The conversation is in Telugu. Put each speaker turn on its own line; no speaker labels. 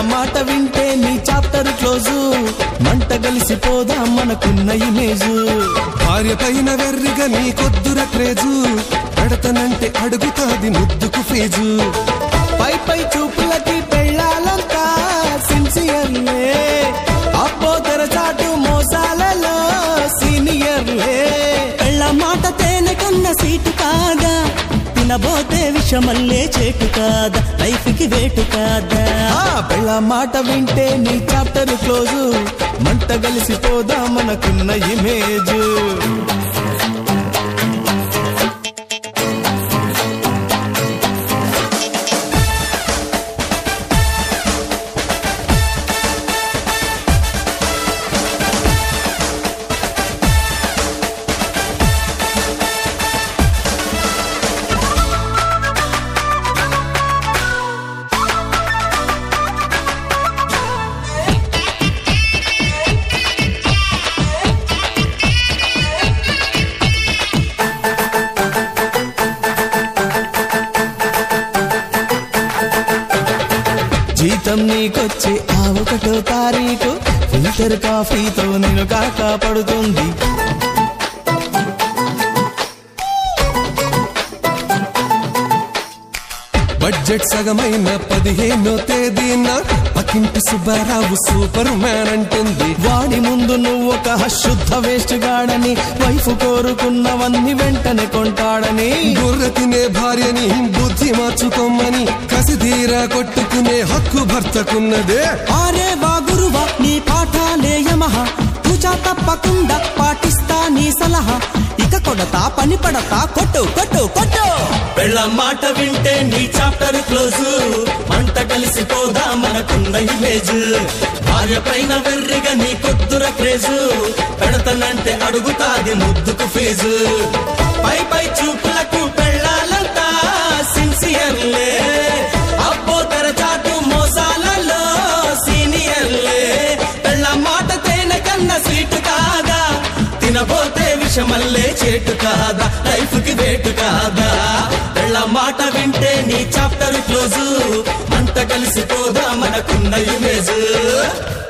మాట వింటే నీ చాప్టర్ క్లోజు మంట కలిసిపోదా మనకున్న ఇమేజు
భార్య పైన వెర్రిగా నీ కొద్దుర క్రేజు పెడతనంటే అడుగుతాది ముద్దుకు ఫీజు
పై పై చూపులకి పెళ్ళాలంతా సిన్సియర్లే అబ్బో తెరచాటు మోసాలలో సీనియర్లే
పెళ్ళ మాట తేనె కన్న సీటు కాదా తినబోతే విషమల్లే చేటు కాదా లైఫ్ కి వేటు కాదా
ఆ పెళ్ళ మాట వింటే నీ చాప్టర్ క్లోజు మంట కలిసిపోదా మనకున్న ఇమేజ్ జీతం నీకొచ్చి ఆ ఒకటో తారీఖు ఫిల్టర్ కాఫీతో నేను కాక పడుతుంది
బడ్జెట్ సగమైన పదిహేనో తేదీన పక్కింటి సుబ్బారావు సూపర్ మ్యాన్ అంటుంది
వాడి ముందు నువ్వు ఒక శుద్ధ వేస్ట్ గాడని వైఫ్ కోరుకున్నవన్నీ వెంటనే కొంటాడని
బుర్ర తినే భార్యని బుద్ధి మార్చుకోమని కసిదీరా కొట్టుకునే హక్కు భర్తకున్నదే
ఆరే వా గురువా నీ పాఠాలే యమహ పూజా తప్పకుండా పాటిస్తా నీ సలహా ఇక కొడతా పని పడతా కొట్టు కొట్టు కొట్టు
పెళ్ళ మాట వింటే నీ చాప్టర్ క్లోజ్ మంట కలిసిపోదా మనకున్న ఇమేజ్ భార్య పైన వెర్రిగా నీ కొద్దుర క్రేజు పెడతనంటే అడుగుతాది ముద్దుకు ఫీజు పై పై చూపులకు పెళ్ళాలంతా సిన్సియర్లే అబ్బో తెరచాటు మోసాలలో సీనియర్లే పెళ్ళ మాట తేనె కన్న సీటు కాదా తినబోతే విషమల్లే చేటు కాదా లైఫ్ కి వేటు కాదా పెళ్ళ మాట వింటే నీ చాప్టర్ క్లోజు మంట కలిసిపోదా మనకున్న ఇమేజ్